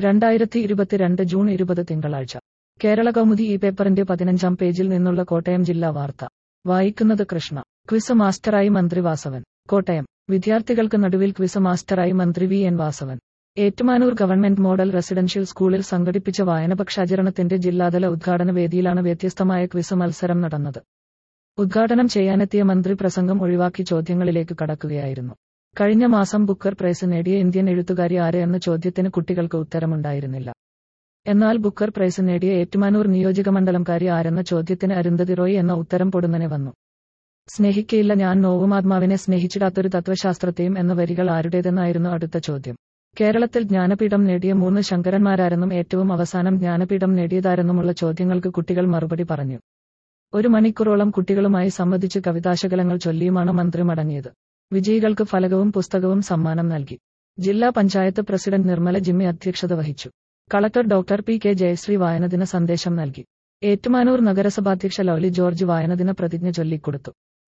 രണ്ടായിരത്തി ഇരുപത്തിരണ്ട് ജൂൺ ഇരുപത് തിങ്കളാഴ്ച കേരള കൗമുദി ഈ പേപ്പറിന്റെ പതിനഞ്ചാം പേജിൽ നിന്നുള്ള കോട്ടയം ജില്ലാ വാർത്ത വായിക്കുന്നത് കൃഷ്ണ ക്വിസ് മാസ്റ്ററായി മന്ത്രി വാസവൻ കോട്ടയം വിദ്യാർത്ഥികൾക്ക് നടുവിൽ ക്വിസ് മാസ്റ്ററായി മന്ത്രി V N Vasavan Ettumanoor government model residential സ്കൂളിൽ സംഘടിപ്പിച്ച വായനപക്ഷാചരണത്തിന്റെ ജില്ലാതല ഉദ്ഘാടന വേദിയിലാണ് വ്യത്യസ്തമായ ക്വിസ് മത്സരം നടന്നത് ഉദ്ഘാടനം ചെയ്യാനെത്തിയ മന്ത്രി പ്രസംഗം ഒഴിവാക്കി ചോദ്യങ്ങളിലേക്ക് കടക്കുകയായിരുന്നു കഴിഞ്ഞ മാസം ബുക്കർ പ്രൈസ് നേടിയ ഇന്ത്യൻ എഴുത്തുകാരി ആര് എന്ന ചോദ്യത്തിന് കുട്ടികൾക്ക് ഉത്തരമുണ്ടായിരുന്നില്ല എന്നാൽ ബുക്കർ പ്രൈസ് നേടിയ ഏറ്റുമാനൂർ നിയോജകമണ്ഡലംകാരി ആരെന്ന ചോദ്യത്തിന് അരുന്ധതി റോയ് എന്ന ഉത്തരം പൊടുന്നനെ വന്നു സ്നേഹിക്കയില്ല ഞാൻ നോവുമാത്മാവിനെ സ്നേഹിച്ചിടാത്തൊരു തത്വശാസ്ത്രത്തെയും എന്ന വരികൾ ആരുടേതെന്നായിരുന്നു അടുത്ത ചോദ്യം കേരളത്തിൽ ജ്ഞാനപീഠം നേടിയ മൂന്ന് ശങ്കരന്മാരാരെന്നും ഏറ്റവും അവസാനം ജ്ഞാനപീഠം നേടിയതാരെന്നുമുള്ള ചോദ്യങ്ങൾക്ക് കുട്ടികൾ മറുപടി പറഞ്ഞു ഒരു മണിക്കൂറോളം കുട്ടികളുമായി സംവദിച്ച് കവിതാശകലങ്ങൾ ചൊല്ലിയുമാണ് മന്ത്രി മടങ്ങിയത് വിജയികൾക്ക് ഫലകവും പുസ്തകവും സമ്മാനം നൽകി ജില്ലാ പഞ്ചായത്ത് പ്രസിഡന്റ് നിർമ്മല ജിമ്മി അധ്യക്ഷത വഹിച്ചു collector doctor P K Jayasree വായനദിന സന്ദേശം നൽകി ഏറ്റുമാനൂർ നഗരസഭാധ്യക്ഷ ലൗലി ജോർജ് വായനദിന പ്രതിജ്ഞ ചൊല്ലിക്കൊടുത്തു